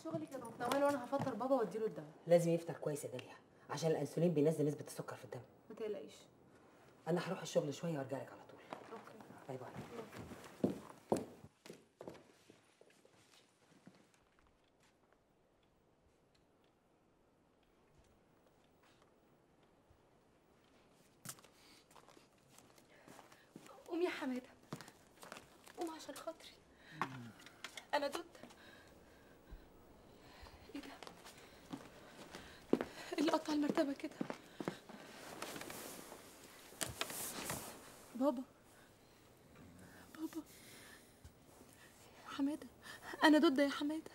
شغلي كان متناول وانا هفطر بابا واديله الدواء لازم يفطر كويس يا داليا عشان الانسولين بينزل نسبه السكر في الدم ما تقلقيش انا هروح الشغل شويه وارجع لك على طول اوكي باي باي قوم يا حماده قوم عشان خاطري انا دود ايه ده إيه اللي قطع المرتبه كده بابا بابا حماده انا دود يا حماده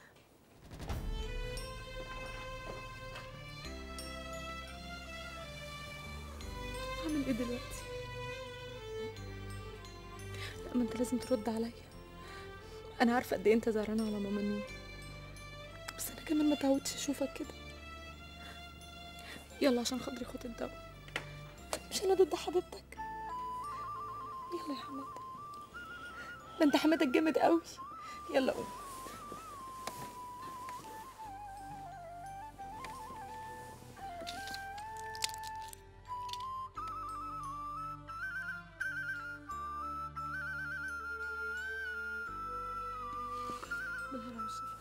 اعمل ايه دلوقتي لا ما انت لازم ترد عليا انا عارفه قد ايه انت زعلان على ماما نور بس انا كمان ما تعودتش اشوفك كده يلا عشان خاطري خد الدواء مش انا ضد حبيبتك يلا يا حماد ده انت حمادك جامد قوي يلا قوم بالهنا والشفا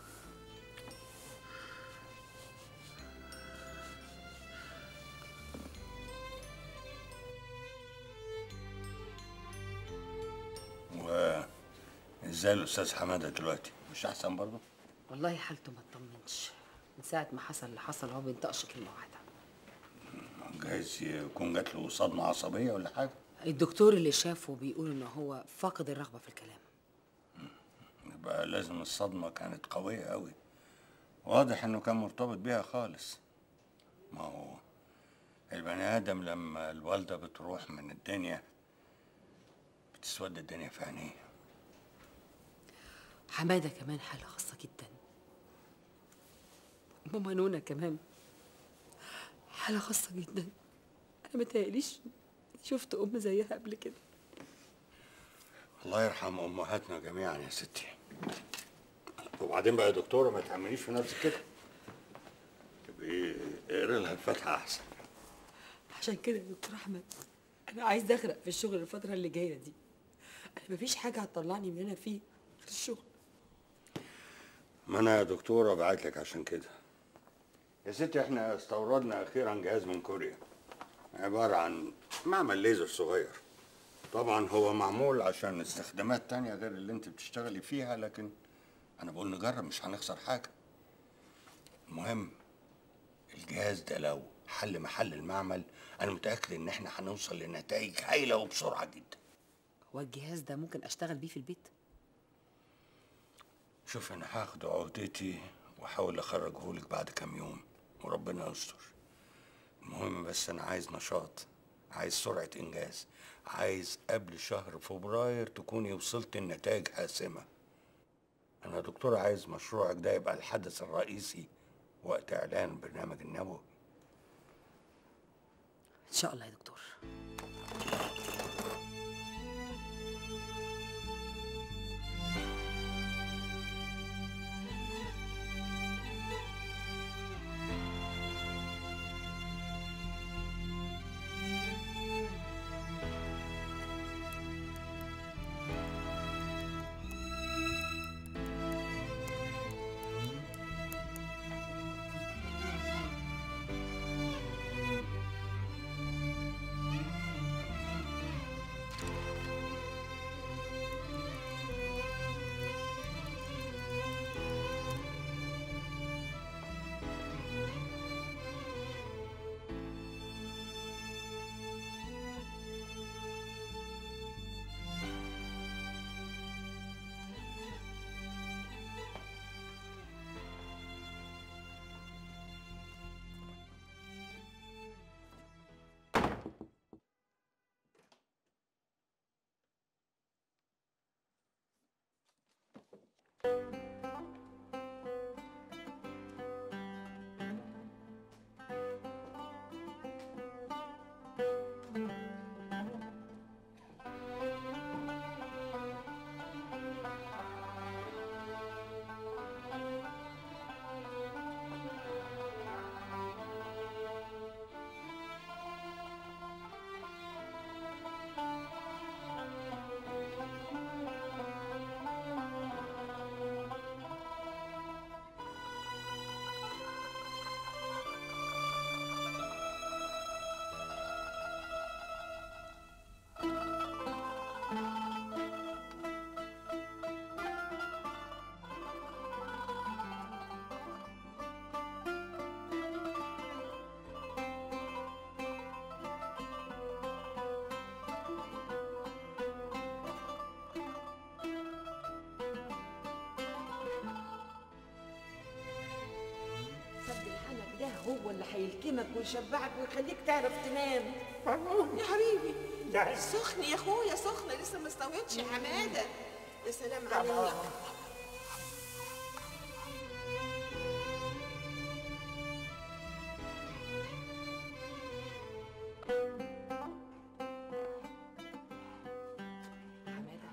ازاي الاستاذ حماده دلوقتي مش احسن برضه والله حالته ما تطمنش من ساعه ما حصل اللي حصل هو بينطقش كلمه واحده جايز يكون جات له صدمه عصبيه ولا حاجه الدكتور اللي شافه بيقول ان هو فاقد الرغبه في الكلام يبقى لازم الصدمه كانت قويه قوي واضح انه كان مرتبط بيها خالص ما هو البني ادم لما الوالده بتروح من الدنيا بتسود الدنيا في عينيه حماده كمان حاله خاصه جدا ماما نونا كمان حاله خاصه جدا انا متهيأليش شفت ام زيها قبل كده الله يرحم امهاتنا جميعا يا ستي وبعدين بقى يا دكتوره ما تعمليش في نفسك كده تبقي اقري لها الفاتحه احسن عشان كده يا دكتور احمد انا عايز اغرق في الشغل الفتره اللي جايه دي انا مفيش حاجه هتطلعني من اللي انا فيه غير الشغل ما انا يا دكتوره بعت لك عشان كده يا ستي احنا استوردنا اخيرا جهاز من كوريا عباره عن معمل ليزر صغير طبعا هو معمول عشان استخدامات تانية غير اللي انت بتشتغلي فيها لكن انا بقول نجرب مش هنخسر حاجه المهم الجهاز ده لو حل محل المعمل انا متاكد ان احنا هنوصل لنتائج هايله وبسرعه جدا هو الجهاز ده ممكن اشتغل بيه في البيت شوف انا هاخد عقدتي واحاول اخرجه لك بعد كام يوم وربنا يستر المهم بس انا عايز نشاط عايز سرعة انجاز عايز قبل شهر فبراير تكوني وصلت النتائج حاسمة انا يا دكتور عايز مشروعك ده يبقى الحدث الرئيسي وقت اعلان البرنامج النبوي ان شاء الله يا دكتور هو اللي هيلكمك ويشبعك ويخليك تعرف تنام يا حبيبي سخن يا اخويا سخن لسه ما استويتش يا حماده يا سلام عليك حماده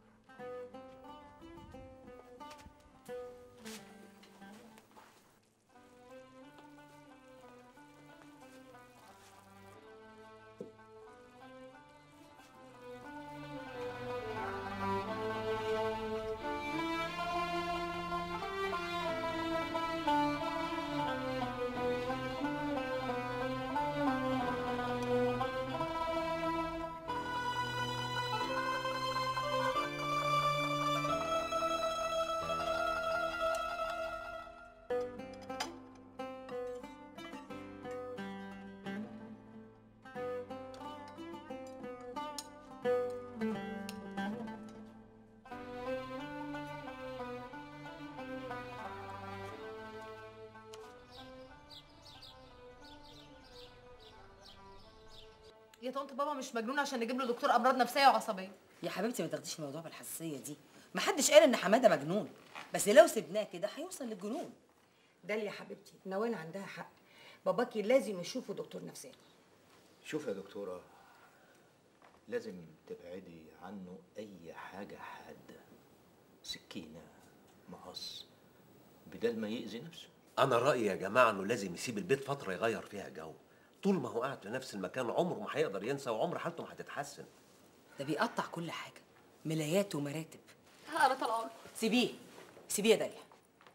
يا طنط بابا مش مجنون عشان نجيب له دكتور امراض نفسيه وعصبيه يا حبيبتي ما تاخديش الموضوع بالحساسيه دي محدش قال ان حماده مجنون بس لو سبناه كده هيوصل للجنون داليا حبيبتي نوال عندها حق باباكي لازم يشوفوا دكتور نفساني شوف يا دكتورة لازم تبعدي عنه أي حاجة حادة سكينة مقص بدل ما يأذي نفسه انا رايي يا جماعه انه لازم يسيب البيت فتره يغير فيها جو طول ما هو قاعد في نفس المكان عمره ما هيقدر ينسى وعمر حالته ما هتتحسن ده بيقطع كل حاجه ملايات ومراتب انا طالعه سيبيه سيبيه يا داليا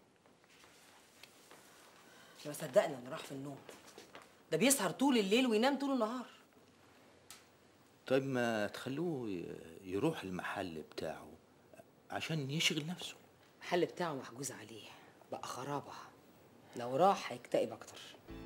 احنا ما صدقنا انه راح في النوم ده بيسهر طول الليل وينام طول النهار طيب ما تخلوه ي- يروح المحل بتاعه عشان يشغل نفسه المحل بتاعه محجوز عليه بقى خرابه لو راح هيكتئب اكتر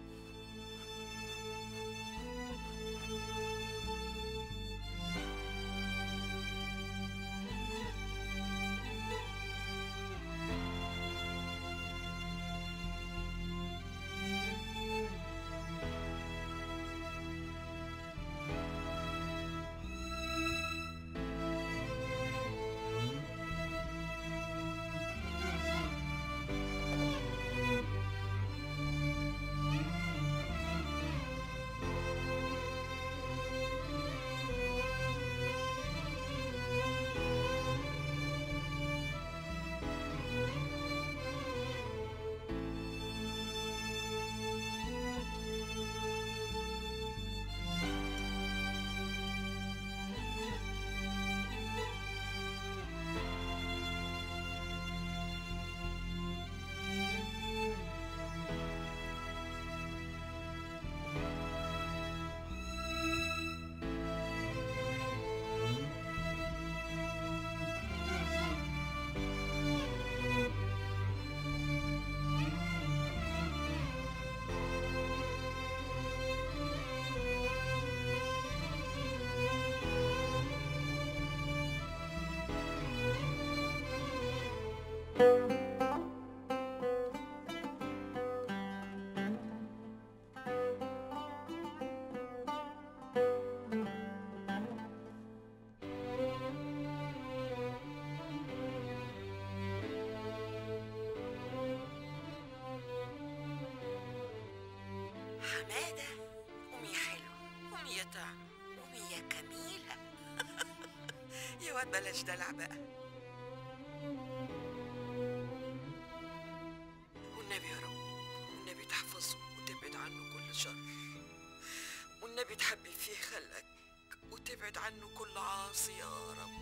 حماده قومي حلو قومي يا طعم قومي يا جميله يا واد بلاش دلع بقى والنبي يا رب والنبي تحفظه وتبعد عنه كل شر والنبي تحبب فيه خلقك وتبعد عنه كل عاصي يا رب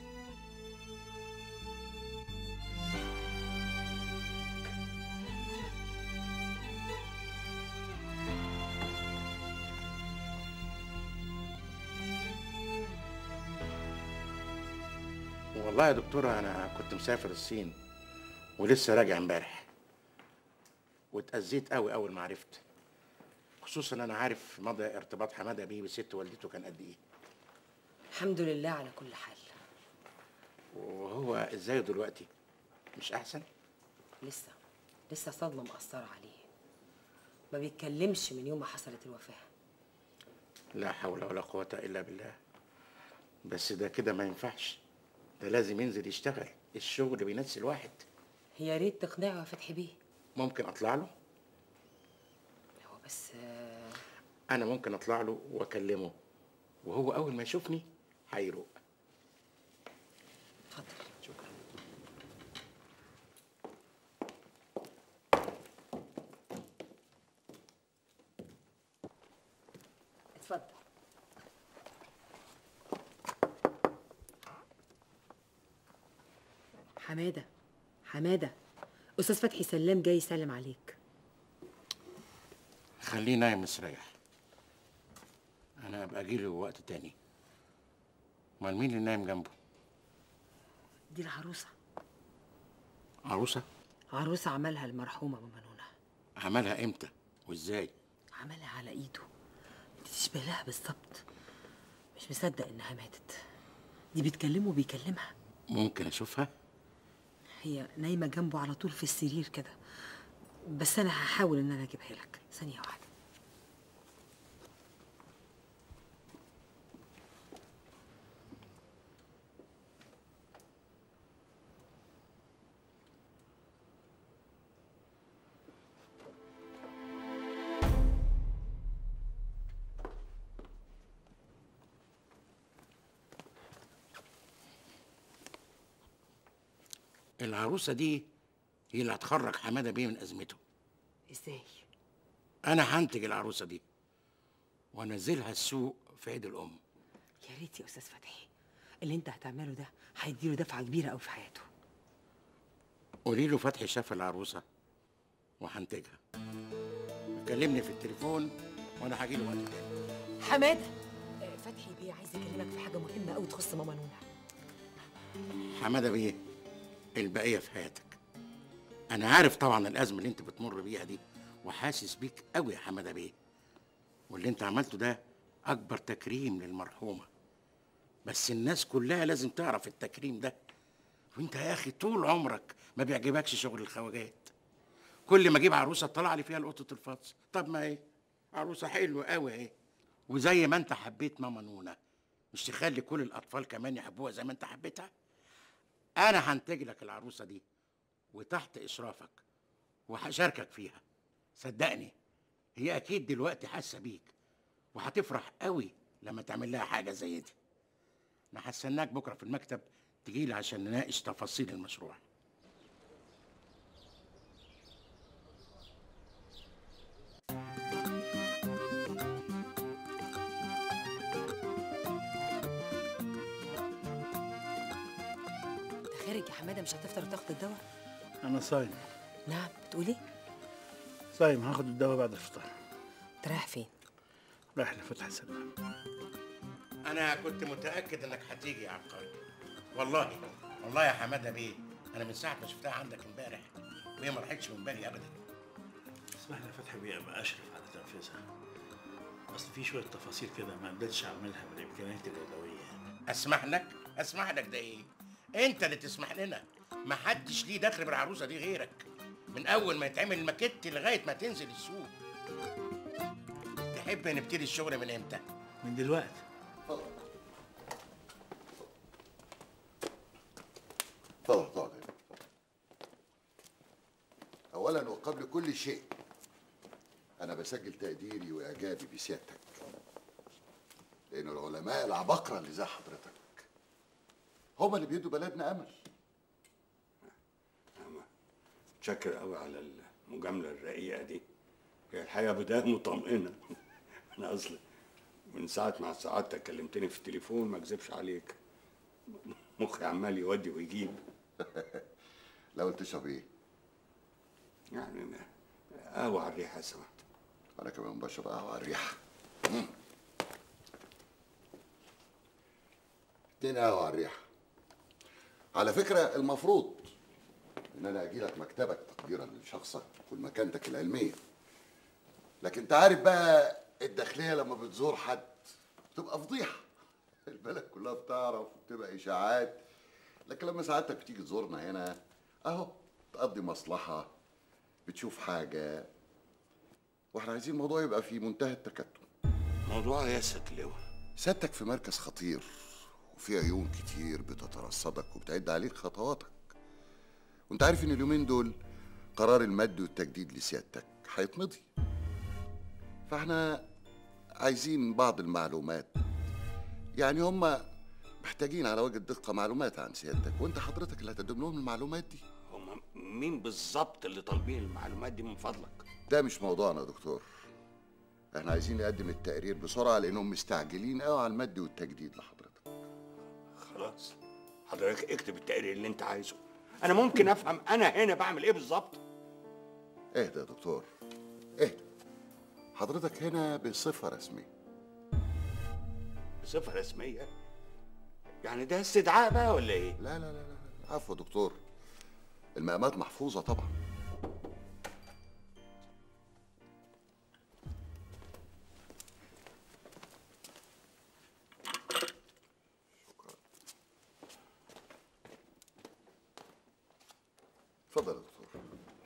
والله يا دكتورة أنا كنت مسافر الصين ولسه راجع امبارح واتأذيت قوي أول ما عرفت خصوصا أنا عارف مدى ارتباط حمادة بيه بست والدته كان قد إيه الحمد لله على كل حال وهو إزاي دلوقتي مش أحسن لسه لسه صدمه مأثره عليه ما بيتكلمش من يوم ما حصلت الوفاه لا حول ولا قوة إلا بالله بس ده كده ما ينفعش ده لازم ينزل يشتغل الشغل بينسي الواحد يا ريت تقنعه يا فتحي بيه ممكن أطلع له هو بس آه، أنا ممكن أطلع له وأكلمه وهو أول ما يشوفني هيروق اتفضل شكرا اتفضل حماده حماده استاذ فتحي سلام جاي يسلم عليك خليه نايم مستريح أنا أبقى أجيله وقت تاني أمال مين اللي نايم جنبه؟ دي العروسه عروسة؟ عروسه عملها المرحومه ماما نونا عملها إمتى؟ وإزاي؟ عملها على ايده انت تشبه لها بالظبط مش مصدق انها ماتت دي بتكلمه وبيكلمها ممكن أشوفها؟ هي نايمه جنبه على طول في السرير كده بس انا هحاول ان انا اجيبها لك ثانيه واحده العروسة دي هي اللي هتخرج حمادة بيه من أزمته ازاي أنا هنتج العروسة دي وأنزلها السوق في عيد الأم يا ريت يا استاذ فتحي اللي انت هتعمله ده هيديله دفعه كبيره قوي في حياته قولي له فتحي شاف العروسة وهنتجها كلمني في التليفون وأنا هجيله وقت تاني حماده آه، فتحي بيه عايز يكلمك في حاجه مهمه قوي تخص ماما نونا حمادة بيه البقية في حياتك أنا عارف طبعا الأزمة اللي أنت بتمر بيها دي وحاسس بيك قوي يا حمادة بيه واللي أنت عملته ده أكبر تكريم للمرحومة بس الناس كلها لازم تعرف التكريم ده وأنت يا أخي طول عمرك ما بيعجبكش شغل الخواجات كل ما أجيب عروسة طلع لي فيها لقطة الفص طب ما إيه عروسة حلوة قوي إيه وزي ما أنت حبيت ماما نونا مش تخلي كل الأطفال كمان يحبوها زي ما أنت حبيتها انا هنتج لك العروسه دي وتحت اشرافك وهشاركك فيها صدقني هي اكيد دلوقتي حاسه بيك وهتفرح قوي لما تعمل لها حاجه زي دي انا هستناك بكره في المكتب تجيلي عشان نناقش تفاصيل المشروع انت خارج يا حماده مش هتفطر وتاخد الدواء أنا صايم نعم بتقولي صايم هاخد الدواء بعد الفطار انت رايح فين رايح لفتح سلام انا كنت متاكد انك هتيجي يا عبقري والله والله يا حماده بيه انا من ساعه ما شفتها عندك امبارح وهي ما راحتش من بالي ابدا اسمح لي يا فتحي بيه ابقى اشرف على تنفيذها اصل في شويه تفاصيل كده ما قدرتش اعملها بالامكانيات اليدويه اسمح لك اسمح لك ده ايه انت اللي تسمح لنا ما حدش ليه دخل بالعروسه دي غيرك من اول ما يتعمل الماكيت لغايه ما تنزل السوق تحب نبتدي الشغل من امتى من دلوقتي اتفضل اتفضل اولا وقبل كل شيء انا بسجل تقديري واعجابي بسيادتك لان العلماء العباقره اللي زي حضرتك هم اللي بيدوا بلدنا امل متشكر قوي على المجامله الرقيقه دي هي الحقيقه بدايه مطمئنه انا اصلا من ساعه ما سعادتك كلمتني في التليفون ما اكذبش عليك مخي عمال يودي ويجيب لو تشرب ايه يعني قهوه على الريحه يا سماحه انا كمان بشرب قهوه على الريحه اتنين قهوه على الريحه على فكره المفروض ان انا اجي لك مكتبك تقديرا لشخصك ولمكانتك العلميه لكن انت عارف بقى الداخليه لما بتزور حد بتبقى فضيحه البلد كلها بتعرف وبتبقى اشاعات لكن لما سعادتك بتيجي تزورنا هنا اهو تقضي مصلحه بتشوف حاجه واحنا عايزين الموضوع يبقى في منتهى التكتم موضوع يا ست اللواء سيادتك في مركز خطير وفي عيون كتير بتترصدك وبتعد عليك خطواتك وانت عارف ان اليومين دول قرار المد والتجديد لسيادتك هيتمضي فاحنا عايزين بعض المعلومات يعني هما محتاجين على وجه الدقة معلومات عن سيادتك وانت حضرتك اللي هتقدم لهم المعلومات دي هم مين بالظبط اللي طالبين المعلومات دي من فضلك ده مش موضوعنا يا دكتور احنا عايزين نقدم التقرير بسرعة لانهم مستعجلين قوي على المد والتجديد لحضرتك خلاص حضرتك اكتب التقرير اللي انت عايزه انا ممكن افهم انا هنا بعمل ايه بالظبط اهدى يا دكتور اهدى حضرتك هنا بصفة رسمية بصفه رسميه يعني ده استدعاء بقى ولا ايه لا لا لا لا عفوا يا دكتور المقامات محفوظة طبعا اتفضل يا دكتور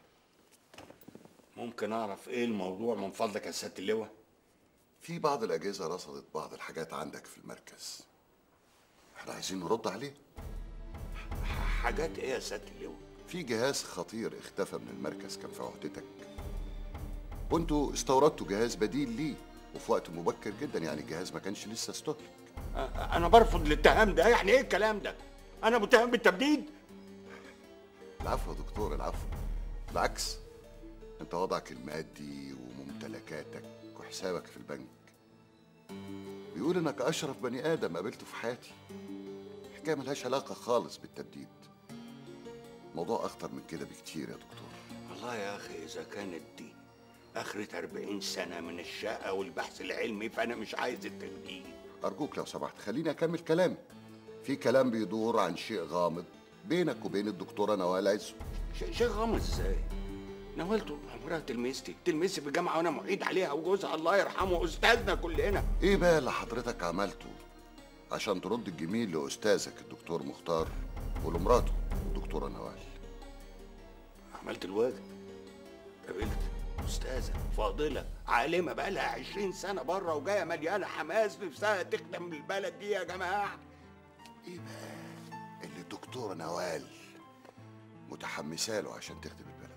ممكن اعرف ايه الموضوع من فضلك يا سياده اللواء في بعض الأجهزة رصدت بعض الحاجات عندك في المركز احنا عايزين نرد عليه حاجات ايه يا سياده اللواء في جهاز خطير اختفى من المركز كان في عهدتك وانتوا استوردتوا جهاز بديل ليه وفي وقت مبكر جدا يعني الجهاز ما كانش لسه استهلك أ- انا برفض الاتهام ده يعني ايه الكلام ده انا متهم بالتبديد العفو يا دكتور العفو بالعكس انت وضعك المادي وممتلكاتك وحسابك في البنك بيقول انك اشرف بني ادم قابلته في حياتي الحكايه ملهاش علاقه خالص بالتبديد موضوع اخطر من كده بكتير يا دكتور والله يا اخي اذا كانت دي اخرة 40 سنه من الشقه والبحث العلمي فانا مش عايز التبديد ارجوك لو سمحت خليني اكمل كلامي في كلام بيدور عن شيء غامض بينك وبين الدكتوره نوال عزو شيء شيء غامض ازاي نوالته عمرها تلميذتي تلميذتي في الجامعه وانا معيد عليها وجوزها الله يرحمه استاذنا كلنا ايه بقى اللي حضرتك عملته عشان ترد الجميل لاستاذك الدكتور مختار ولمراته الدكتوره نوال عملت الواجب قابلت استاذه فاضله عالمه بقى لها 20 سنه بره وجايه مليانه حماس نفسها تخدم البلد دي يا جماعه ايه بقى اللي الدكتوره نوال متحمسه له عشان تخدم البلد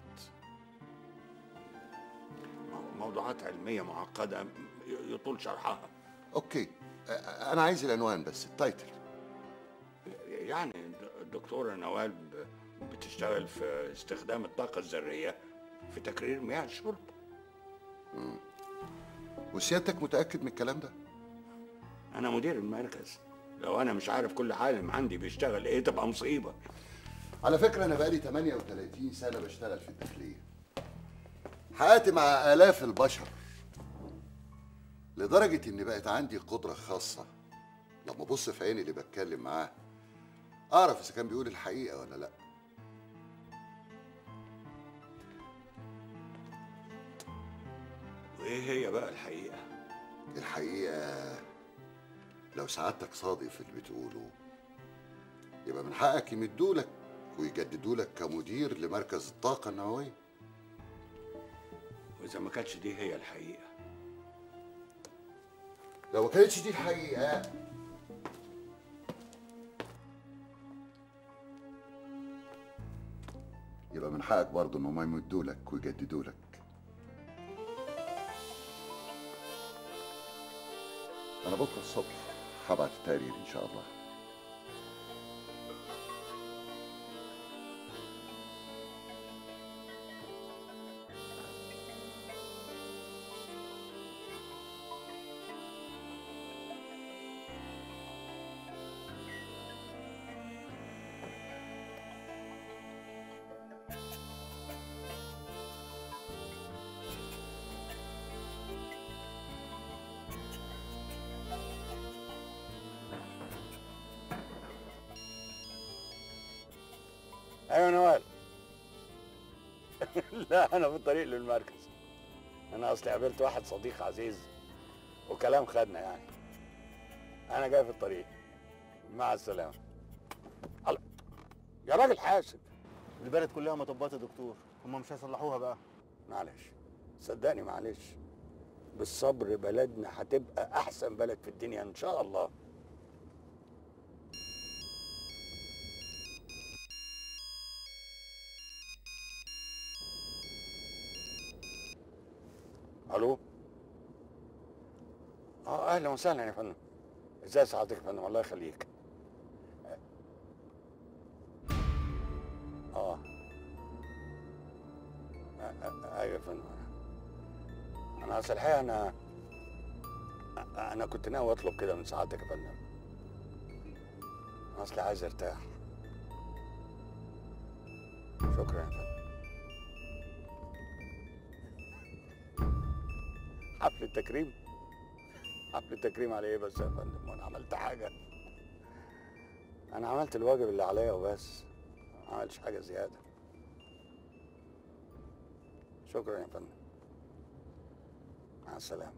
موضوعات علميه معقده ي- يطول شرحها اوكي أ- انا عايز العنوان بس التايتل يعني الد- الدكتوره نوال ب- بتشتغل في استخدام الطاقه الذريه في تكرير مياه الشرب وسيادتك متاكد من الكلام ده انا مدير المركز لو انا مش عارف كل عالم عندي بيشتغل ايه تبقى مصيبه على فكره انا بقالي 38 سنه بشتغل في الداخليه حياتي مع الاف البشر لدرجه ان بقت عندي قدره خاصه لما ابص في عيني اللي بتكلم معاه اعرف اذا كان بيقول الحقيقه ولا لا وايه هي بقى الحقيقه الحقيقه لو سعادتك صادق في اللي بتقوله يبقى من حقك يمدولك ويجددولك كمدير لمركز الطاقه النوويه واذا ما كانتش دي هي الحقيقه لو ما كانتش دي الحقيقه يبقى من حقك برضه ان هم يمدولك ويجددولك انا بكره الصبح هبعت التقرير ان شاء الله ايوه نوال لا انا في الطريق للمركز انا اصلي قابلت واحد صديق عزيز وكلام خدنا يعني انا جاي في الطريق مع السلامه الله. يا راجل حاسب البلد كلها مطبات يا دكتور هم مش هيصلحوها بقى معلش صدقني معلش بالصبر بلدنا هتبقى احسن بلد في الدنيا ان شاء الله الو اه اهلا وسهلا يا فندم ازاي سعادتك يا فندم الله يخليك اه آه، آه، ايوه يا فندم انا اصل الحقيقه انا انا كنت ناوي اطلب كده من سعادتك يا فندم أنا اصلي عايز ارتاح شكرا يا فندم حفل التكريم حفل التكريم على ايه بس يا فندم وانا عملت حاجه انا عملت الواجب اللي عليا وبس ما عملتش حاجه زياده شكرا يا فندم مع السلامه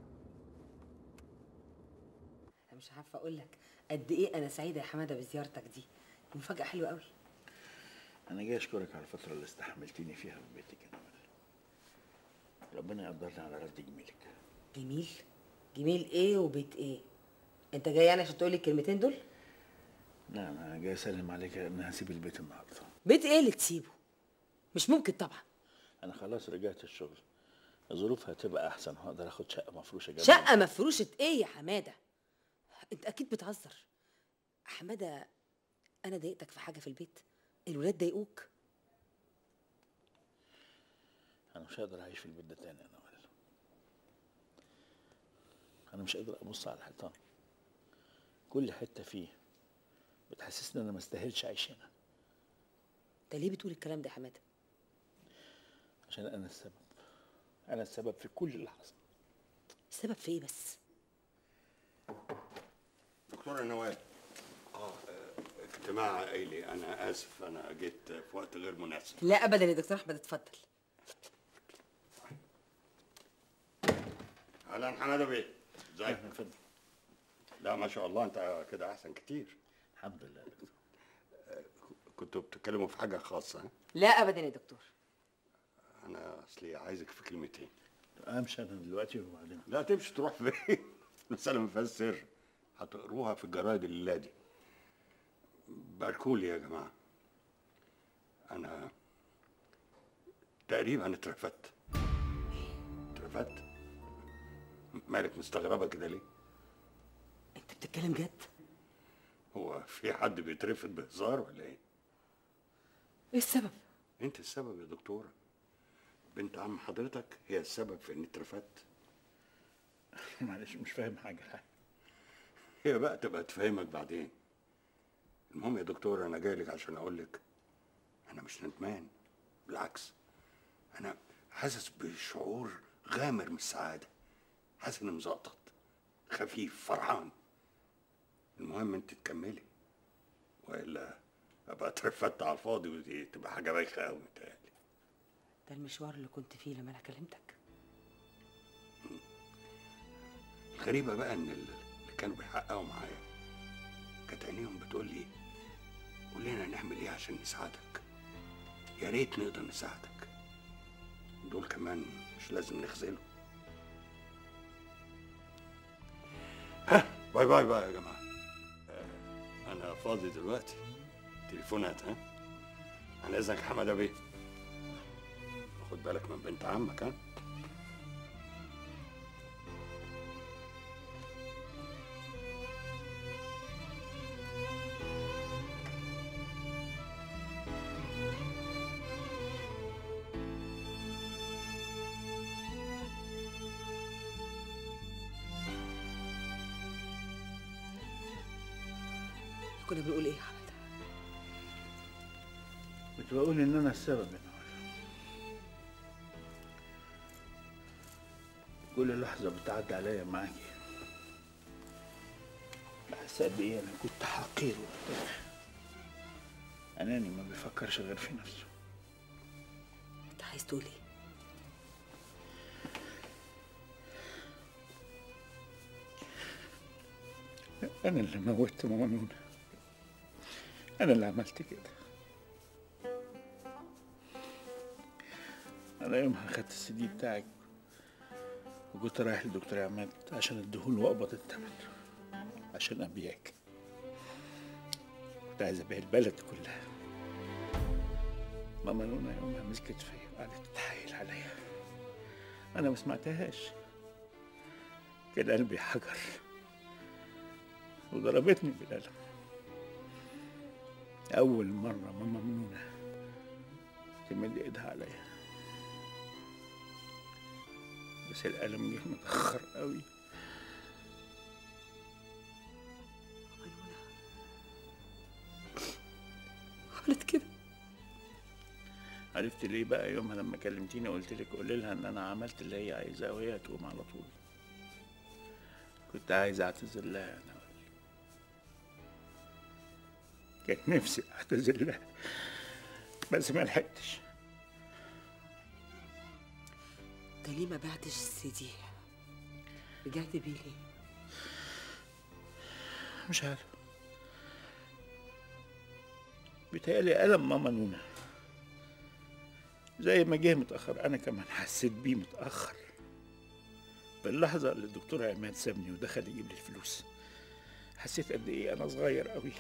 انا مش عارفه اقول لك قد ايه انا سعيده يا حماده بزيارتك دي دي مفاجاه حلوه قوي انا جاي اشكرك على الفتره اللي استحملتني فيها في بيتك يا نوال ربنا يقدرني على رد جميلك جميل جميل ايه وبيت ايه انت جاي يعني عشان تقولي الكلمتين دول لا انا جاي اسلم عليك ان هسيب البيت النهارده بيت ايه اللي تسيبه مش ممكن طبعا انا خلاص رجعت الشغل الظروف هتبقى احسن هقدر اخد شقه مفروشه جنبي شقه مفروشه ايه يا حماده انت اكيد بتهزر حماده انا ضايقتك في حاجه في البيت الولاد ضايقوك انا مش هقدر اعيش في البيت ده تاني يا نوال انا مش قادر ابص على الحيطان كل حته فيه بتحسسني ان انا ما استاهلش اعيش هنا انت ليه بتقول الكلام ده يا حماده عشان انا السبب انا السبب في كل اللي حصل السبب في ايه بس دكتور نوال اه آه، اجتماع عائلي انا اسف انا جيت في وقت غير مناسب لا ابدا يا دكتور احمد اتفضل اهلا حماده بيه ازيك أهلاً فندم. لا ما شاء الله انت كده احسن كتير الحمد لله يا دكتور كنتوا بتتكلموا في حاجه خاصه ها؟ لا ابدا يا دكتور انا اصلي عايزك في كلمتين امشي انا دلوقتي وبعدين لا تمشي تروح فين مسألة ما فيهاش سر هتقروها في الجرايد الليلة دي باركولي يا جماعة أنا تقريبا اترفدت اترفدت مالك مستغربة كده ليه؟ انت بتتكلم جد هو في حد بيترفد بهزار ولا ايه؟ ايه السبب انت السبب يا دكتورة بنت عم حضرتك هي السبب في اني اترفدت معلش مش فاهم حاجه هي بقى تبقى تفهمك بعدين المهم يا دكتور انا جاي لك عشان اقول لك انا مش ندمان بالعكس انا حاسس بشعور غامر من السعاده حاسس اني مزقطط خفيف فرحان المهم انت تكملي والا ابقى اترفدت على الفاضي ودي تبقى حاجه بايخه قوي متهيألي ده المشوار اللي كنت فيه لما انا كلمتك الغريبة بقى إن اللي كانوا بيحققوا معايا كانت عينيهم بتقول لي قول لنا نعمل إيه عشان نساعدك يا ريت نقدر نساعدك دول كمان مش لازم نخذلهم ها باي باي بقى يا جماعة آه، أنا فاضي دلوقتي تليفونات ها على إذنك حمادة بيه خد بالك من بنت عمك ها كنا بنقول ايه يا حماده كنت بقول ان انا السبب يا نوال كل لحظه بتعدي عليا معاكي بحس قد ايه انا كنت حقير وقتها اناني ما بيفكرش غير في نفسه انت عايز تقول ايه انا اللي موتت ماما نونا انا اللي عملت كده انا يومها خدت السي دي بتاعك وكنت رايح للدكتور عماد عشان اديهوله واقبض الثمن عشان ابيعك كنت عايز ابيع البلد كلها ماما نونا يومها مسكت فيا وقعدت تتحايل عليا انا ما سمعتهاش كان قلبي حجر وضربتني بالقلم أول مرة ماما منونة تمد إيدها عليا بس الألم جه متأخر قوي عملت كده عرفت ليه بقى يومها لما كلمتيني قلت لك قولي لها ان انا عملت اللي هي عايزاه وهي هتقوم على طول كنت عايز اعتذر لها انا كان نفسي اعتذر لها بس ما لحقتش انت ليه ما بعتش السي رجعت بيه ليه مش عارف بيتهيألي ألم ماما نونا زي ما جه متأخر أنا كمان حسيت بيه متأخر في اللحظة اللي الدكتور عماد سابني ودخل يجيب لي الفلوس حسيت قد إيه أنا صغير قوي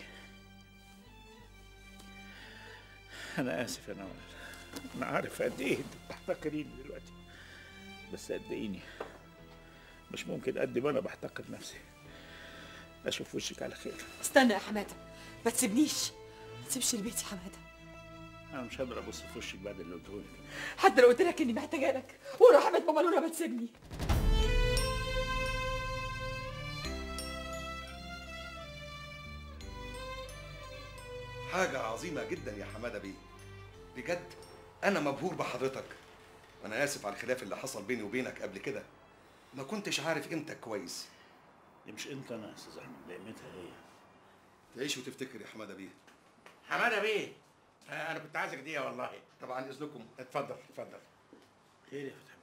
أنا آسف أنا أنا عارف قد إيه أنت بتحتقريني دلوقتي بس صدقيني مش ممكن قد ما أنا بحتقر نفسي أشوف وشك على خير استنى يا حماده ما تسيبنيش ما تسيبش البيت يا حماده أنا مش هقدر أبص في وشك بعد اللي قلته لك حتى لو قلت لك اني محتاجه لك ورحمه ماما نونا ما تسيبني حاجة عظيمة جدا يا حمادة بيه بجد أنا مبهور بحضرتك وأنا آسف على الخلاف اللي حصل بيني وبينك قبل كده ما كنتش عارف قيمتك كويس دي مش أنت أنا يا أستاذ أحمد دي قيمتها هي تعيش وتفتكر يا حمادة بيه حماده بيه آه، انا كنت عايزك دقيقه والله طبعا إذنكم اتفضل اتفضل خير يا فتحي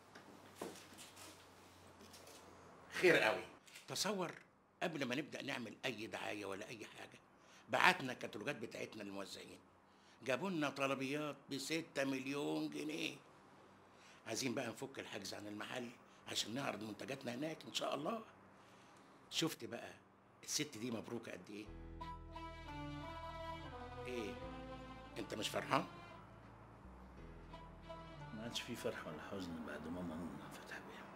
خير قوي تصور قبل ما نبدا نعمل اي دعايه ولا اي حاجه بعتنا الكتالوجات بتاعتنا للموزعين جابوا لنا طلبيات ب 6 مليون جنيه عايزين بقى نفك الحجز عن المحل عشان نعرض منتجاتنا هناك ان شاء الله شفت بقى الست دي مبروكه قد ايه ايه انت مش فرحان ما عادش في فرح ولا حزن بعد ماما نونا فتح بيها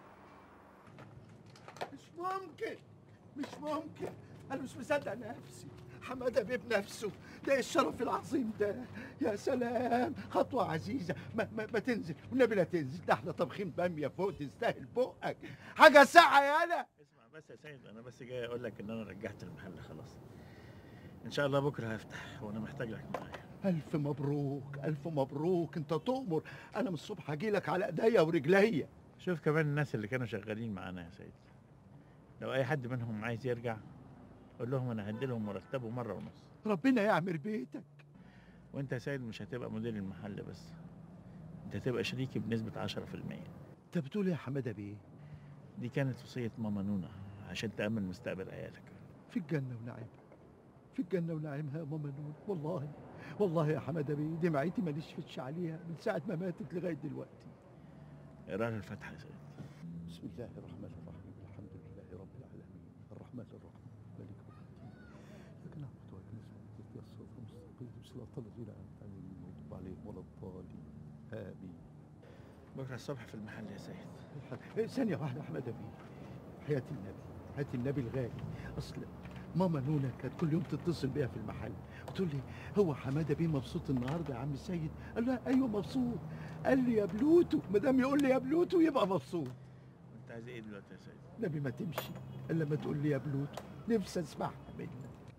مش ممكن مش ممكن انا مش مصدق نفسي حماده بيه بنفسه ده إيه الشرف العظيم ده يا سلام خطوه عزيزه ما, ما, ما تنزل والنبي لا تنزل ده احنا طابخين باميه فوق تستاهل بقك حاجه ساعه يا انا اسمع بس يا سيد أنا بس جاي أقول لك إن أنا رجعت المحل خلاص إن شاء الله بكرة هفتح وأنا محتاج لك معايا الف مبروك الف مبروك انت تؤمر انا من الصبح هجي لك على ايديا ورجليا شوف كمان الناس اللي كانوا شغالين معانا يا سيد لو أي حد منهم عايز يرجع قول لهم أنا هديلهم مرتبه مرة ونص ربنا يعمر بيتك وأنت يا سيد مش هتبقى مدير المحل بس أنت هتبقى شريكي بنسبة 10% انت بتقول إيه يا حماده بيه دي كانت وصية ماما نونا عشان تأمن مستقبل عيالك في الجنه ونعيمها في الجنه ونعيمها يا ماما نور والله والله يا حماده بيه دمعتي ما نشفتش عليها من ساعه ما ماتت لغايه دلوقتي اقرا لي الفاتحة يا سيد بسم الله الرحمن الرحيم الحمد لله رب العالمين الرحمن الرحيم مالك يوم الدين اياك نعبد واياك نستعين اهدنا الصراط المستقيم صراط الذين انعمت عليهم غير المغضوب عليهم ولا الضالين امين بكرة الصبح في المحل يا سيد إيه، ثانية واحدة يا حمادة بيه حياة النبي حياة النبي الغالي أصل ماما نونا كانت كل يوم تتصل بيا في المحل وتقول لي هو حمادة بيه مبسوط النهارده يا عم السيد؟ قال لها أيوه مبسوط قال لي يا بلوتو ما دام يقول لي يا بلوتو يبقى مبسوط أنت عايز إيه دلوقتي يا سيد؟ نبي ما تمشي إلا لما تقول لي يا بلوتو نفسي أسمعها منك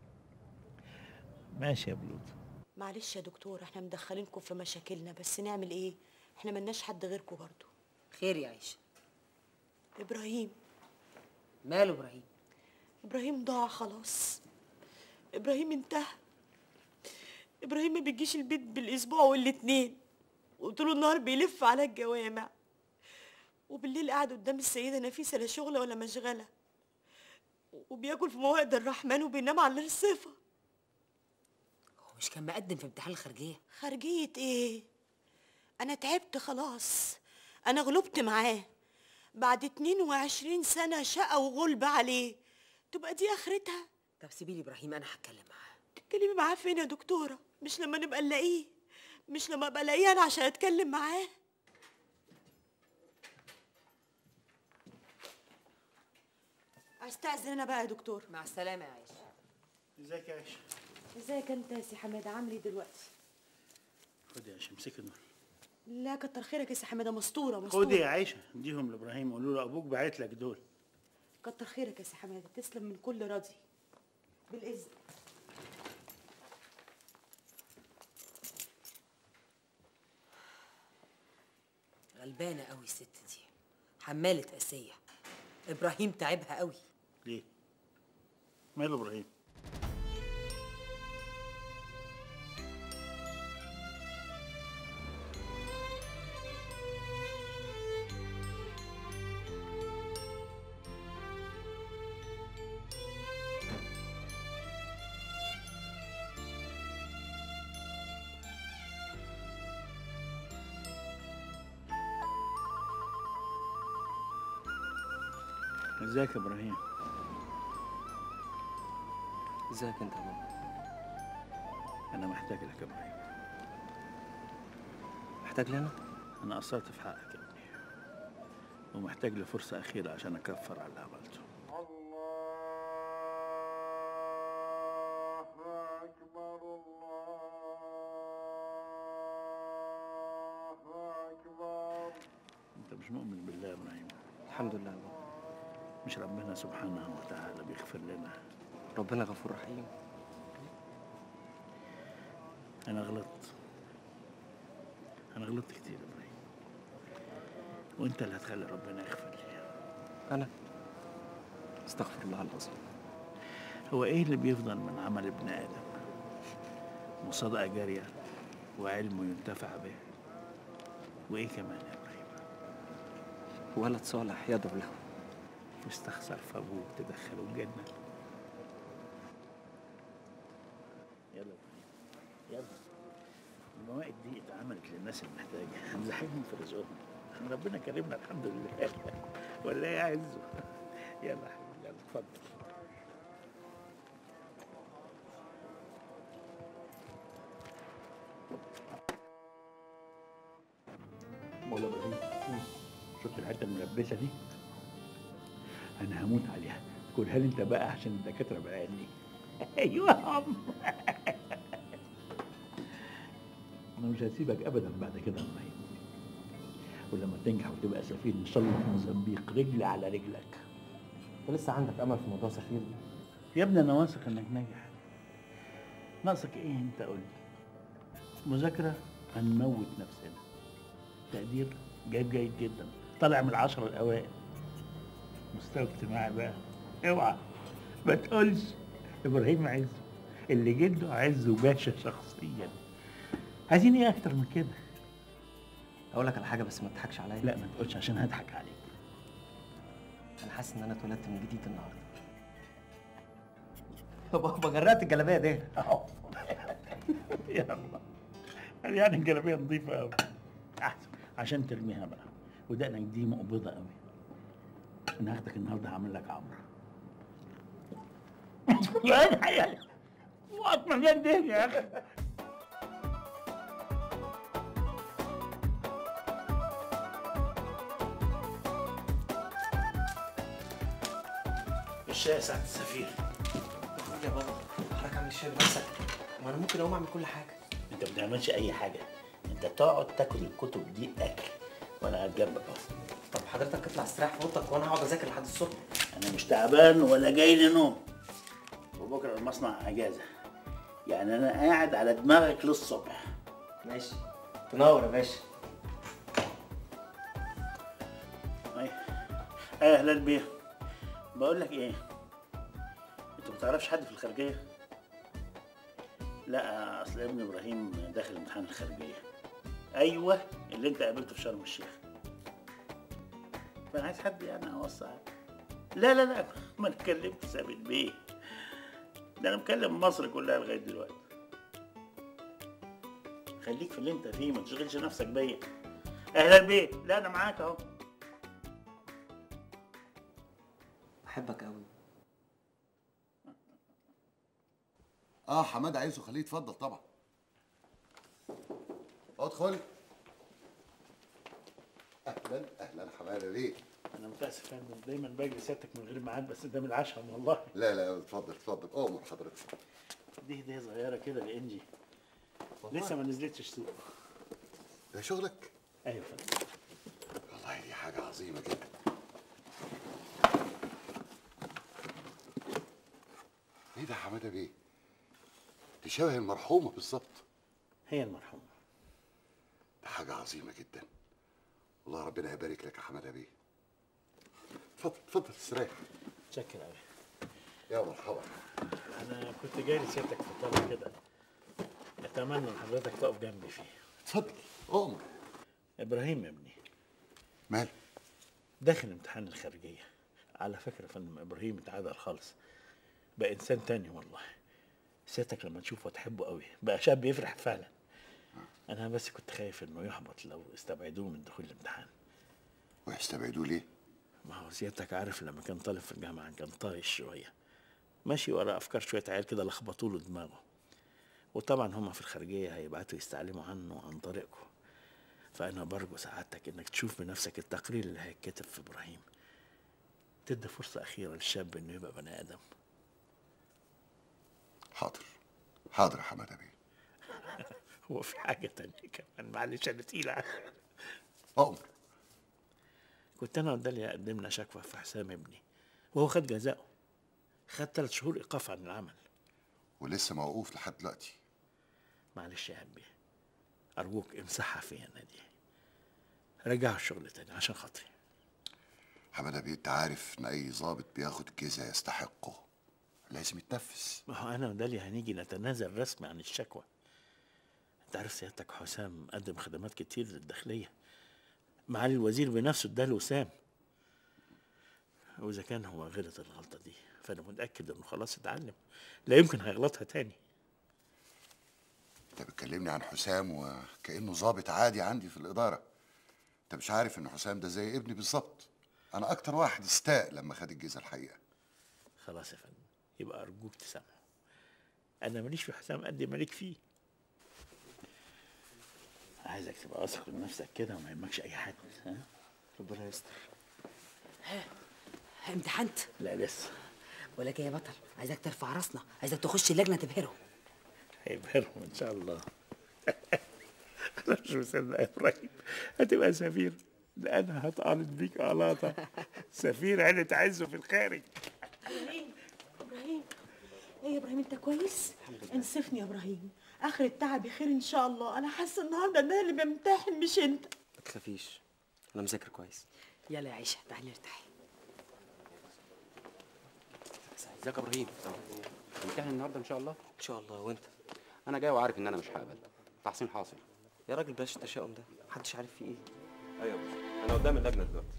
ماشي يا بلوت معلش يا دكتور احنا مدخلينكم في مشاكلنا بس نعمل ايه احنا ملناش حد غيركم برضو خير يا عيشه ابراهيم ماله ابراهيم ابراهيم ضاع خلاص ابراهيم انتهى ابراهيم ما بيجيش البيت بالاسبوع والاتنين وطول النهار بيلف على الجوامع وبالليل قاعد قدام السيدة نفيسة لا شغلة ولا مشغلة وبياكل في موائد الرحمن وبينام على الرصيفة هو مش كان مقدم في امتحان الخارجيه خارجية ايه انا تعبت خلاص انا غلبت معاه بعد 22 سنة شقى وغلب عليه تبقى دي آخرتها طب سيبي لي ابراهيم انا هتكلم معاه تتكلمي معاه فين يا دكتورة مش لما نبقى نلاقيه مش لما ابقى الاقيه انا عشان اتكلم معاه استاذن انا بقى يا دكتور مع السلامه يا عايشه ازيك يا عيشه ازيك انت يا سي حماده عامل ايه دلوقتي خد يا عيشه امسكي دول لا كتر خيرك يا سي حماده مستوره مستوره خد يا عيشه اديهم لابراهيم قولوا له ابوك باعت لك دول كتر خيرك يا سي حماده تسلم من كل راضي بالاذن غلبانه قوي الست دي حماله قاسيه ابراهيم تعبها قوي ليه ماله ابراهيم ازيك يا ابراهيم ازيك انت يا بابا انا محتاج لك يا ابراهيم محتاج لي انا انا قصرت في حقك يا ابني ومحتاج لفرصه اخيره عشان اكفر على اللي عملته انت مش مؤمن بالله يا ابراهيم الحمد لله يا بابا مش ربنا سبحانه وتعالى بيغفر لنا ربنا غفور رحيم انا غلطت انا غلطت كتير يا ابراهيم وانت اللي هتخلي ربنا يغفر لي انا استغفر الله العظيم هو ايه اللي بيفضل من عمل ابن ادم مصادقه جاريه وعلم ينتفع به وايه كمان يا ابراهيم ولد صالح يدعو له واستخسر في ابوه تدخله الجنه يلا يا ابراهيم يلا الموائد دي اتعملت للناس المحتاجه هنزحمهم في رزقهم ربنا كرمنا الحمد لله ولا ايه يا عزه يلا يا حبيبي يلا اتفضل مولا ابراهيم شفت الحته الملبسه دي انا هموت عليها كلها لي انت بقى عشان الدكاتره بعيني ايوه يا عم انا مش هسيبك ابدا بعد كده يا ابراهيم ولما تنجح وتبقى سفير ان شاء الله في موزمبيق رجل على رجلك انت لسه عندك امل في موضوع سفير يا ابني انا واثق انك ناجح ناقصك ايه انت قول لي مذاكره هنموت نفسنا تقدير جايب جيد جدا طالع من العشرة الاوائل مستوى اجتماعي بقى اوعى ما تقولش ابراهيم عزه اللي جده عزه باشا شخصيا عايزين ايه اكتر من كده اقول لك على حاجه بس ما تضحكش عليا لا ما تقولش عشان هضحك عليك انا حاسس ان انا اتولدت من جديد النهارده بابا جرأت الجلابيه دي اهو يلا يعني الجلابيه نظيفه قوي احسن عشان ترميها بقى ودقنك دي مقبضه قوي انا هاخدك النهارده هعمل لك عمره يا عيال وقت مليان دهن يا اخي الشاي يا سعد السفير يا بابا حضرتك عامل الشاي بنفسك ما انا ممكن اقوم اعمل كل حاجه انت ما بتعملش اي حاجه انت تقعد تاكل الكتب دي اكل وانا قاعد جنبك اهو طب حضرتك اطلع استريح في اوضتك وانا هقعد اذاكر لحد الصبح انا مش تعبان ولا جاي لي نوم وبكره المصنع اجازه يعني انا قاعد على دماغك للصبح ماشي تنور يا باشا أي. اهلا بيه بقول لك ايه انت ما تعرفش حد في الخارجيه لا اصل ابن ابراهيم داخل امتحان الخارجيه ايوه اللي انت قابلته في شرم الشيخ فانا عايز حد يعني اوصى عليه. لا لا لا ما انا كلمت ثابت بيه ده انا مكلم مصر كلها لغايه دلوقتي خليك في اللي انت فيه ما تشغلش نفسك بيا اهلا بيه لا انا معاك اهو بحبك قوي اه حماده عايزه خليه يتفضل طبعا ادخل اهلا اهلا حماده ليه انا متاسف يا فندم دايما باجي سيادتك من غير ميعاد بس ده من العشم والله لا لا اتفضل اتفضل امر حضرتك دي هديه صغيره كده لانجي لسه ما نزلتش السوق ده شغلك ايوه يا فندم والله دي حاجه عظيمه جدا ايه ده يا حماده بيه دي شبه المرحومه بالظبط هي المرحومه ده حاجه عظيمه جدا والله ربنا يبارك لك يا حماده بيه اتفضل اتفضل استريح متشكر قوي يا مرحبا انا كنت جاي لسيادتك في طلب كده اتمنى ان حضرتك تقف جنبي فيه اتفضل امر ابراهيم يا ابني ماله داخل امتحان الخارجيه على فكره يا فندم ابراهيم اتعدل خالص بقى انسان تاني والله سيادتك لما تشوفه تحبه قوي بقى شاب يفرح فعلا انا بس كنت خايف انه يحبط لو استبعدوه من دخول الامتحان ويستبعدوه ليه ما هو سيادتك عارف لما كان طالب في الجامعه كان طايش شويه ماشي ورا افكار شويه عيال كده لخبطوا له دماغه وطبعا هما في الخارجيه هيبعتوا يستعلموا عنه عن طريقكم فانا برجو سعادتك انك تشوف بنفسك التقرير اللي هيتكتب في ابراهيم تدي فرصه اخيره للشاب انه يبقى بني ادم حاضر حاضر يا حماده بيه هو في حاجه تانية كمان معلش انا تقيله أؤمر كنت انا وداليا قدمنا شكوى في حسام ابني وهو خد جزاءه خد ثلاث شهور ايقاف عن العمل ولسه موقوف لحد دلوقتي معلش يا قلبي ارجوك امسحها فيا نادي رجعوا الشغل تاني عشان خاطري حماده بيه انت عارف ان اي ضابط بياخد جزء يستحقه لازم يتنفس ما هو انا وداليا هنيجي نتنازل رسمي عن الشكوى انت عارف سيادتك حسام قدم خدمات كتير للداخليه معالي الوزير بنفسه اداله وسام واذا كان هو غلط الغلطه دي فانا متاكد انه خلاص اتعلم لا يمكن هيغلطها تاني انت بتكلمني عن حسام وكانه ضابط عادي عندي في الاداره انت مش عارف ان حسام ده زي ابني بالظبط انا اكتر واحد استاء لما خد الجزء الحقيقه خلاص يا فندم يبقى ارجوك تسامحه انا ماليش في حسام قد ما ليك فيه عايزك تبقى واثق من نفسك كده وما يهمكش اي حد ها ربنا يستر امتحنت لا لسه ولكن يا بطل عايزك ترفع راسنا عايزك تخش اللجنه تبهرهم هيبهرهم ان شاء الله انا مش مصدق يا ابراهيم هتبقى سفير ده انا هتقلد بيك قلاطه سفير عيلة عزه في الخارج ابراهيم ابراهيم ايه يا ابراهيم انت كويس انصفني يا ابراهيم اخر التعب خير ان شاء الله انا حاسه النهارده ان انا اللي بمتحن مش انت ما تخافيش انا مذاكر كويس يلا يا عيشه تعالي ارتاحي ازيك يا ابراهيم هنمتحن النهارده ان شاء الله ان شاء الله وانت انا جاي وعارف ان انا مش هقبل تحسين حاصل يا راجل بلاش التشاؤم ده محدش عارف فيه ايه ايوه يا باشا انا قدام اللجنه دلوقتي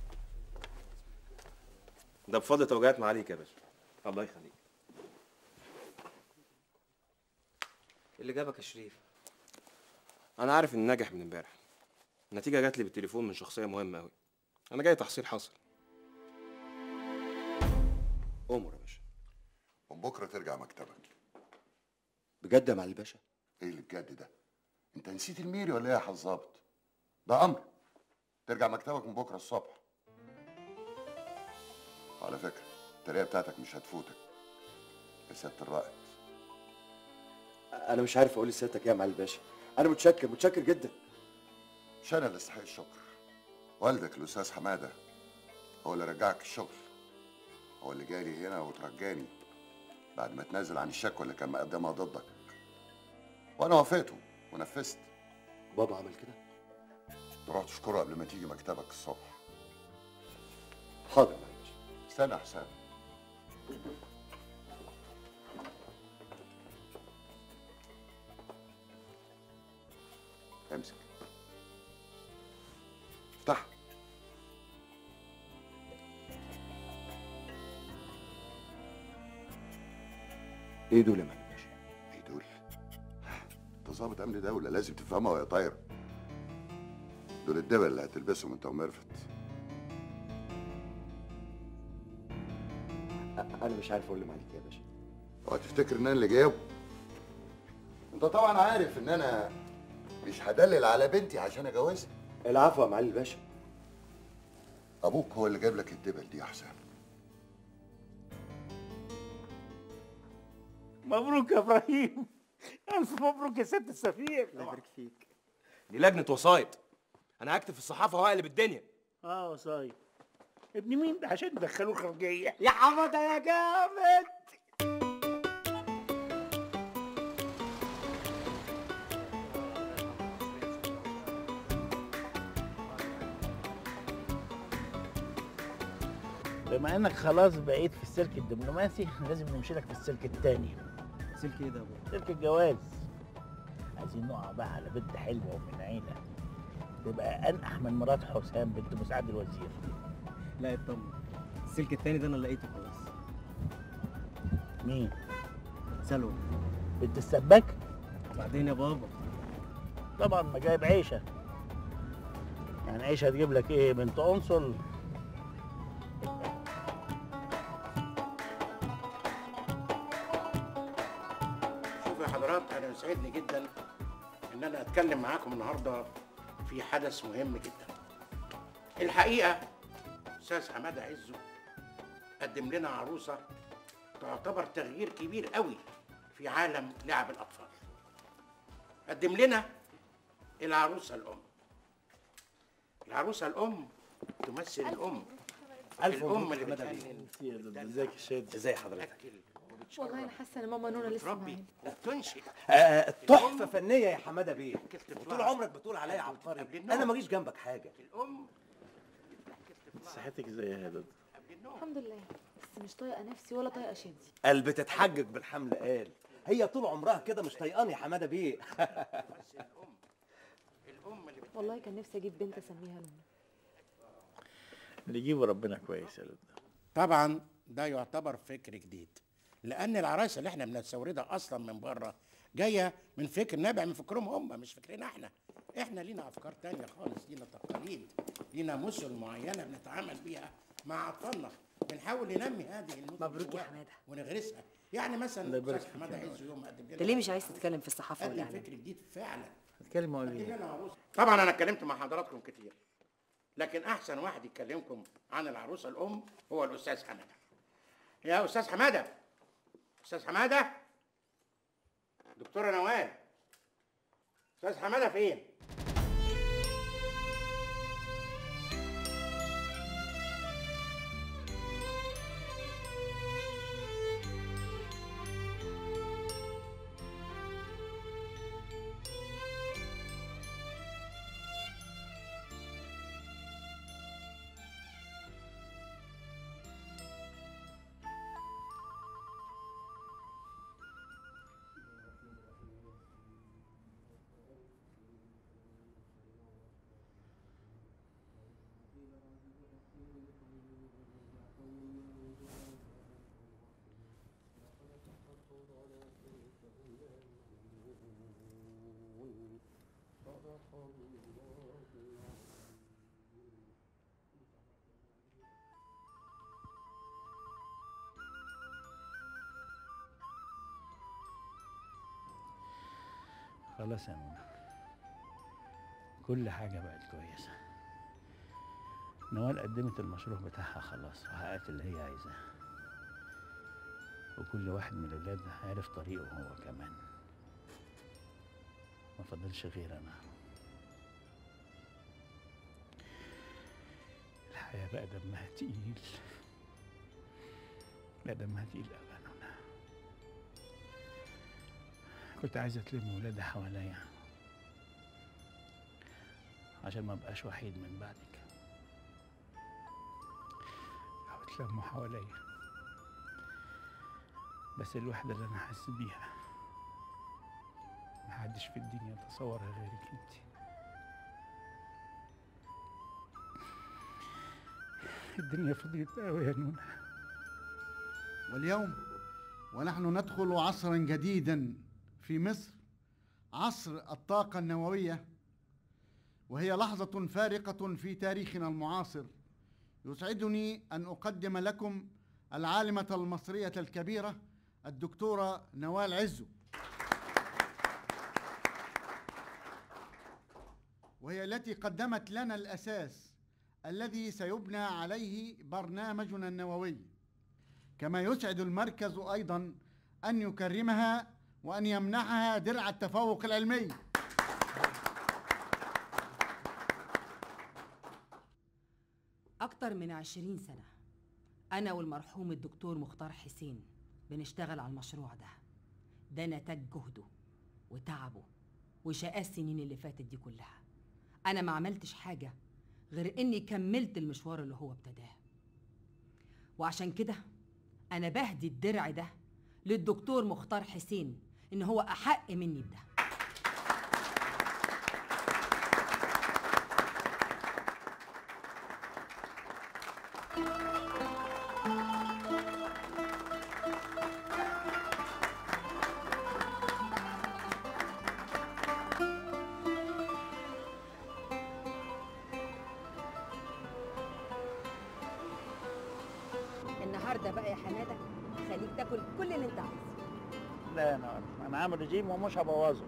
ده بفضل توجيهات معاليك يا باشا الله يخليك اللي جابك يا شريف انا عارف اني ناجح من امبارح النتيجه جات لي بالتليفون من شخصيه مهمه قوي انا جاي تحصيل حاصل امر يا باشا ومن بكره ترجع مكتبك بجد يا معالي الباشا ايه اللي بجد ده انت نسيت الميري ولا ايه يا حظابط ده امر ترجع مكتبك من بكره الصبح على فكره الترقيه بتاعتك مش هتفوتك يا سياده الرائد انا مش عارف اقول لسيادتك ايه يا معالي الباشا انا متشكر متشكر جدا مش انا اللي استحق الشكر والدك الاستاذ حماده هو اللي رجعك الشغل هو اللي جالي هنا وترجاني بعد ما تنازل عن الشكوى اللي كان مقدمها ضدك وانا وافقته ونفذت بابا عمل كده تروح تشكره قبل ما تيجي مكتبك الصبح حاضر يا معالي الباشا استنى يا حسام امسك افتح ايه دول يا معالي الباشا ايه دول انت ظابط امن دوله لازم تفهمها وهي طايره دول الدبل اللي هتلبسهم انت وميرفت انا مش عارف اقول لهم عليك يا باشا وهتفتكر ان انا اللي جايبه انت طبعا عارف ان انا مش هدلل على بنتي عشان اجوزها العفو يا معالي الباشا ابوك هو اللي جاب لك الدبل دي يا حسام مبروك يا ابراهيم الف مبروك يا ست السفير الله يبارك فيك دي لجنه وسايط انا هكتب في الصحافه وهقلب الدنيا اه وصايب ابن مين ده عشان تدخلوه الخارجيه يا حماده يا جامد بما انك خلاص بقيت في السلك الدبلوماسي لازم نمشي لك في السلك التاني سلك ايه ده يا ابو سلك الجواز عايزين نقع بقى على بنت حلوه ومن عيله تبقى انقح من مرات حسام بنت مساعد الوزير لا اطمن السلك التاني ده انا لقيته خلاص مين سلوى بنت السباك بعدين يا بابا طبعا ما جايب عيشه يعني عيشه تجيب لك ايه بنت قنصل شوفوا يا حضرات انا يسعدني جدا ان انا اتكلم معاكم النهارده في حدث مهم جدا الحقيقه استاذ حماده عزو قدم لنا عروسه تعتبر تغيير كبير قوي في عالم لعب الاطفال قدم لنا العروسه الام العروسه الام تمثل الام ألف الام مبروك اللي حمادة بتهنن ازيك يا شادي ازي حضرتك والله انا حاسه ان ماما نونا لسه ربي معانا وتنشئ آه تحفه فنيه يا حماده بيه طول عمرك بتقول عليا عبقري انا ماليش جنبك حاجه الام صحتك ازاي يا هدد الحمد لله بس مش طايقه نفسي ولا طايقه شادي قال بتتحجج بالحمل قال هي طول عمرها كده مش طيقاني يا حماده بيه والله كان نفسي اجيب بنت اسميها نونا اللي يجيبه ربنا كويس يا لد طبعا ده يعتبر فكر جديد لان العرايس اللي احنا بنستوردها اصلا من بره جايه من فكر نابع من فكرهم هم مش فكرنا احنا احنا لينا افكار تانية خالص لينا تقاليد لينا مسل معينه بنتعامل بيها مع اطفالنا بنحاول ننمي هذه المسل مبروك يا جواها حمادة. ونغرسها يعني مثلا الله يبارك استاذ فيك حماده يا عز يوم قدم لنا انت ليه مش عايز تتكلم في الصحافه قدم والاعلام فكر جديد فعلا اتكلم اقول قدم ايه لنا عروسه طبعا انا اتكلمت مع حضراتكم كتير لكن احسن واحد يكلمكم عن العروسه الام هو الاستاذ حماده يا استاذ حماده استاذ حماده دكتوره نوال استاذ حماده فين خلاص يا نونا كل حاجة بقت كويسة نوال قدمت المشروع بتاعها خلاص وحققت اللي هي عايزاه وكل واحد من الولاد عارف طريقه هو كمان ما فضلش غير انا الحياة بقى دمها تقيل بقى دمها تقيل قوي يا نونا كنت عايزة تلم ولادها حواليا عشان ما بقاش وحيد من بعدك أو تلموا حواليا بس الوحدة اللي أنا حاسس بيها محدش في الدنيا يتصورها غيرك انت الدنيا فضيت قوي يا نونا واليوم ونحن ندخل عصرا جديدا في مصر عصر الطاقة النووية وهي لحظة فارقة في تاريخنا المعاصر يسعدني أن أقدم لكم العالمة المصرية الكبيرة الدكتورة نوال عزو وهي التي قدمت لنا الأساس الذي سيبنى عليه برنامجنا النووي كما يسعد المركز أيضا أن يكرمها وأن يمنحها درع التفوق العلمي أكتر من عشرين سنة أنا والمرحوم الدكتور مختار حسين بنشتغل على المشروع ده ده نتاج جهده وتعبه وشقاه السنين اللي فاتت دي كلها أنا ما عملتش حاجة غير إني كملت المشوار اللي هو ابتداه وعشان كده أنا بهدي الدرع ده للدكتور مختار حسين إن هو أحق مني بده النهارده بقى يا حماده خليك تاكل كل اللي انت عايزه لا انا انا عامل رجيم ومش هبوظه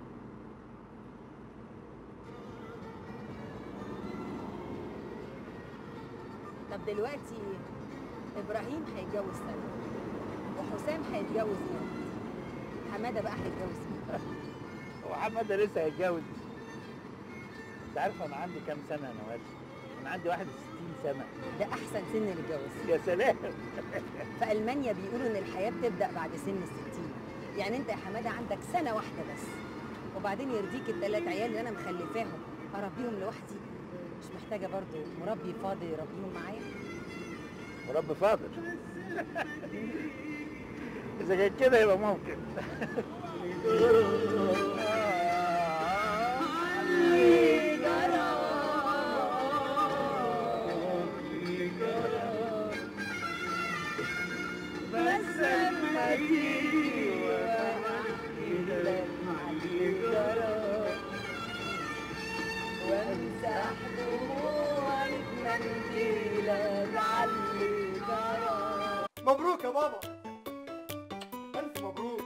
طب دلوقتي ابراهيم هيتجوز سنه وحسام هيتجوز مين حماده بقى هيتجوز مين هو حماده لسه هيتجوز انت عارف انا عندي كام سنه يا نوال انا عندي 61 سنه ده احسن سن للجواز يا سلام في المانيا بيقولوا ان الحياه بتبدا بعد سن الستين يعني انت يا حماده عندك سنه واحده بس وبعدين يرضيك الثلاث عيال اللي انا مخلفاهم اربيهم لوحدي مش محتاجه برضو مربي فاضي يربيهم معايا ورب فاضل اذا كان كده يبقى ممكن بس لما تيجي وانا احكي لك علي جرى وامسح دموعي بمنديلك علي جرى مبروك يا بابا ألف مبروك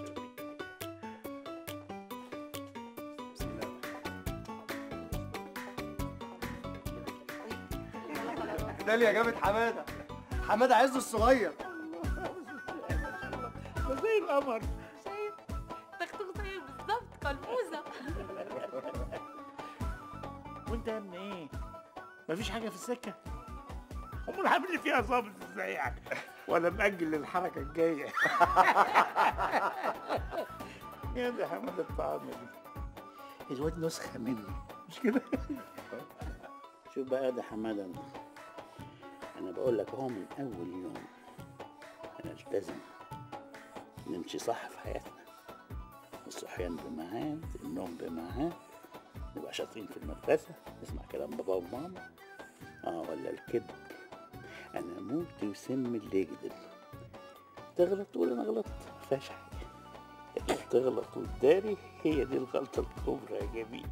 داليا جابت حمادة حمادة عز الصغير زي القمر شايف تختخ زيك بالظبط قلبوزه وانت يا ابني ايه مفيش حاجه في السكه امال عامل لي فيها ظابط ازاي يعني ولا مأجل للحركه الجايه يا ده حمد الطعام دي الواد نسخه مني مش كده شوف بقى ده حمادة انت انا بقول لك هو من اول يوم هنلتزم نمشي صح في حياتنا الصحيان بميعاد النوم بميعاد نبقى شاطرين في المدرسة نسمع كلام بابا وماما اه ولا الكذب انا موت وسم اللي يكذب تغلط تقول انا غلطت مفيهاش حاجة لكن تغلط وتداري هي دي الغلطة الكبرى يا جميل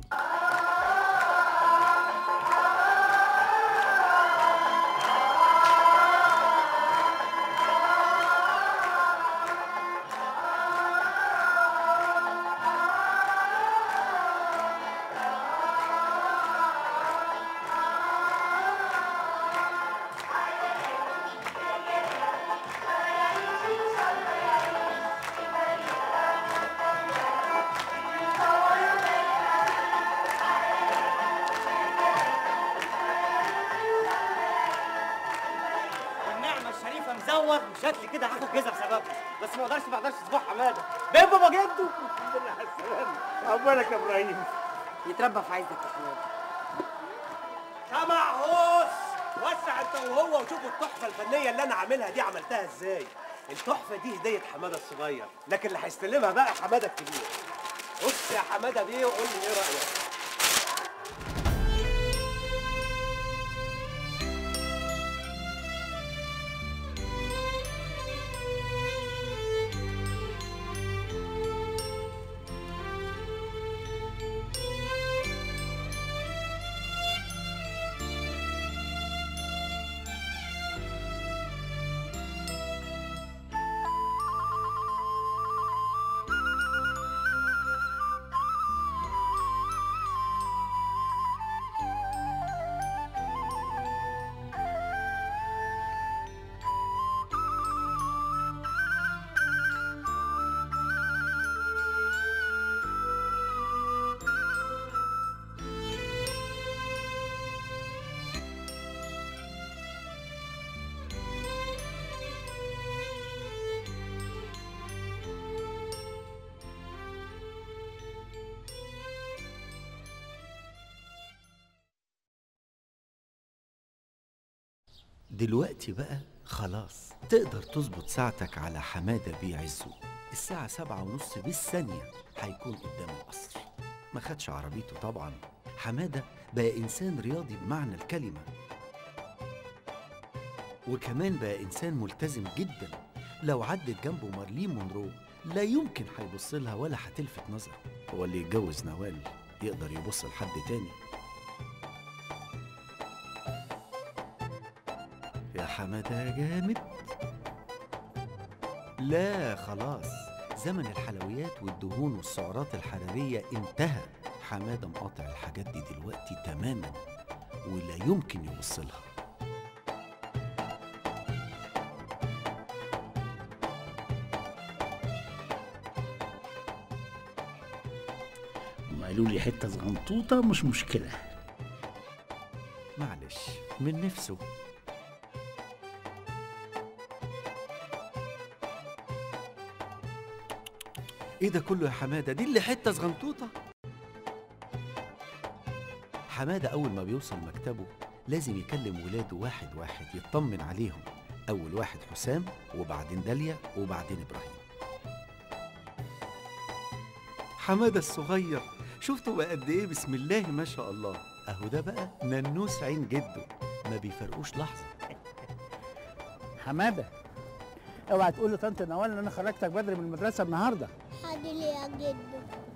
والنعمة الشريفة مزوغ وشكلي كده هاخد جزا بسببه بس ما اقدرش ما اقدرش اسبوع حمادة بين بابا جده الحمد لله على السلامه عقبالك يا ابراهيم يتربى في عزك يا حماده سمع هوس وسع انت وهو وشوفوا التحفه الفنيه اللي انا عاملها دي عملتها ازاي التحفه دي هديه حماده الصغير لكن اللي هيستلمها بقى حماده الكبير بص يا حماده بيه وقول لي ايه رايك دلوقتي بقى خلاص تقدر تظبط ساعتك على حمادة بيه عزو الساعة سبعة ونص بالثانية هيكون قدام القصر ما خدش عربيته طبعا حمادة بقى إنسان رياضي بمعنى الكلمة وكمان بقى إنسان ملتزم جدا لو عدت جنبه مارلين مونرو لا يمكن هيبص لها ولا هتلفت نظره هو اللي يتجوز نوال يقدر يبص لحد تاني يا حمادة يا جامد لا خلاص زمن الحلويات والدهون والسعرات الحرارية انتهى حمادة مقاطع الحاجات دي دلوقتي تماما ولا يمكن يبص لها هم قالوا لي حته زغنطوطه مش مشكله معلش من نفسه ايه ده كله يا حماده دي اللي حته صغنطوطه حماده اول ما بيوصل مكتبه لازم يكلم ولاده واحد واحد يطمن عليهم اول واحد حسام وبعدين داليا وبعدين ابراهيم حماده الصغير شفتوا بقى قد ايه بسم الله ما شاء الله اهو ده بقى ننوس عين جده ما بيفرقوش لحظه حماده اوعى تقول لطنط نوال ان انا خرجتك بدري من المدرسه النهارده حاضر يا جدو